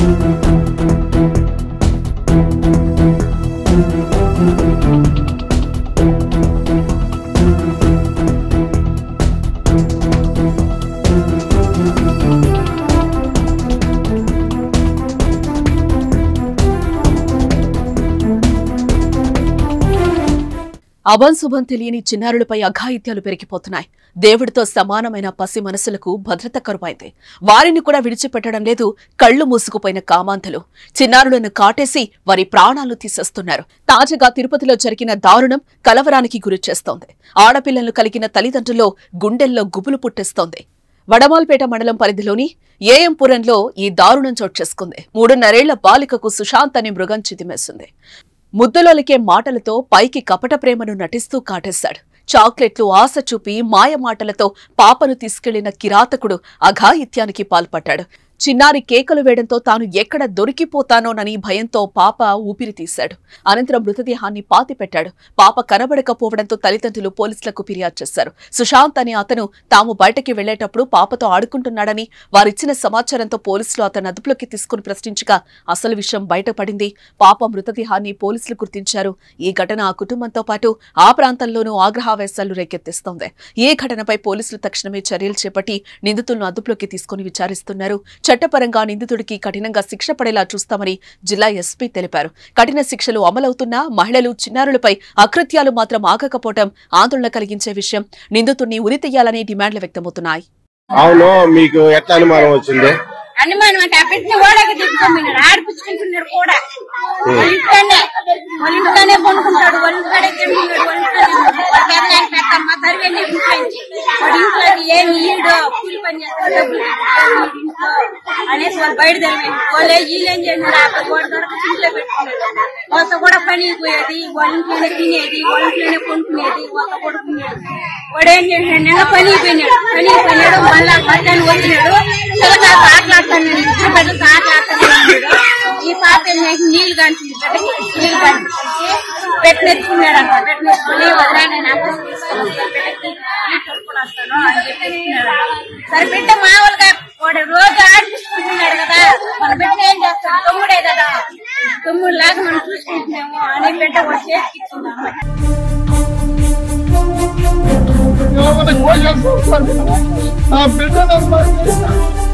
అభంశుభం తెలియని చిన్నారులపై అఘాయిత్యాలు పెరిగిపోతున్నాయి దేవుడితో సమానమైన పసి మనసులకు భద్రత కరువైంది వారిని కూడా విడిచిపెట్టడం లేదు కళ్లు మూసుకుపోయిన కామాంధులు చిన్నారులను కాటేసి వారి ప్రాణాలు తీసేస్తున్నారు తాజాగా తిరుపతిలో జరిగిన దారుణం కలవరానికి గురి చేస్తోంది ఆడపిల్లలు కలిగిన తల్లిదండ్రుల్లో గుండెల్లో గుబులు పుట్టిస్తోంది వడమాల్పేట మండలం పరిధిలోని ఏఎంపురంలో ఈ దారుణం చోటు చేసుకుంది మూడున్నరేళ్ల బాలికకు సుశాంత్ అనే మృగం చితిమేసింది ముద్దలోలికే మాటలతో పైకి కపట ప్రేమను నటిస్తూ కాటేశాడు చాక్లెట్లు ఆశ చూపి మాయ మాటలతో పాపను తీసుకెళ్లిన కిరాతకుడు అఘాయిత్యానికి పాల్పడ్డాడు చిన్నారి కేకలు వేయడంతో తాను ఎక్కడ దొరికిపోతానోనని భయంతో పాప ఊపిరి తీశాడు అనంతరం మృతదేహాన్ని పాతిపెట్టాడు పాప కనబడకపోవడంతో తల్లిదండ్రులు పోలీసులకు ఫిర్యాదు చేశారు సుశాంత్ అనే అతను తాము బయటకి వెళ్లేటప్పుడు పాపతో ఆడుకుంటున్నాడని వారిచ్చిన సమాచారంతో పోలీసులు అతను అదుపులోకి తీసుకుని ప్రశ్నించగా అసలు విషయం బయటపడింది పాప మృతదేహాన్ని పోలీసులు గుర్తించారు ఈ ఘటన ఆ కుటుంబంతో పాటు ఆ ప్రాంతంలోనూ ఆగ్రహావేశాలు రేకెత్తిస్తోంది ఈ ఘటనపై పోలీసులు తక్షణమే చర్యలు చేపట్టి నిందితులను అదుపులోకి తీసుకుని విచారిస్తున్నారు చట్టపరంగా నిందితుడికి కఠినంగా శిక్ష పడేలా చూస్తామని జిల్లా ఎస్పీ తెలిపారు కఠిన శిక్షలు అమలవుతున్నా మహిళలు చిన్నారులపై అకృత్యాలు మాత్రం ఆగకపోవడం ఆందోళన కలిగించే విషయం నిందితుడిని ఉరితీయాలని డిమాండ్లు వ్యక్తమవుతున్నాయి అవును మీకు ఎట్లా అనుమానం వచ్చింది అనుమానం అంటే ఆ పెట్టిన ఓడకి తెచ్చుకోమన్నాడు ఆడిపించుకుంటున్నాడు కూడా వాళ్ళ ఇంట్లోనే వాళ్ళ ఇంట్లోనే కొనుక్కుంటాడు వాళ్ళ ఇంట్లోనే తింటున్నాడు వాళ్ళ ఇంట్లోనే ఉంటాడు. వాళ్ళ పెద్దనాయన పెద్దమ్మ తరివేండి ఇంట్లో నుంచి వాడి ఇంట్లో ఏమి ఈడు కూలి పని చేస్తాడు డబ్బులు తీసుకొని ఈడు ఇంట్లో అనేసి వాళ్ళు బయట తెలియదు వాళ్ళే వీళ్ళు ఏం చేసినారు అక్కడ కూడా దొరక ఇంట్లో పెట్టుకున్నాడు వాళ్ళతో కూడా పనికి పోయేది వాళ్ళ ఇంట్లోనే తినేది వాళ్ళ ఇంట్లోనే కొనుక్కునేది వాళ్ళతో కొడుకునేది వాడు ఏం చేసినాడు నిన్న పనికి పోయినాడు పనికి పోయినాడు మళ్ళా మధ్యాహ్నం వచ్చినాడు పిల్లకాయలతో ఆటలాడతాను నేను ఇద్దరు బిడ్డలతో ఆటలాడతాను అన్నాడు ఈ పాప ఏం చేసి నీళ్లు కాంచింది బిడ్డకి నీళ్లు కాంచింది పెట్టినెత్తుకున్నాడు అంట పెట్టినెత్తుకుని వదిలే నేను అంత బిడ్డకి నీళ్ళు తొడుకుని వస్తాను అని చెప్పి ఎత్తుకున్నాడు. సరే బిడ్డ మామూలుగా వాడు రోజు ఆడిపిస్తున్నాడు కదా మన బిడ్డ ఏం చేస్తాడు తమ్ముడే కదా తమ్ముడు లాగా మనం చూసుకుంటున్నాము అని బిడ్డ వచ్చి ఇచ్చిందమ్మ ఆ బిడ్డ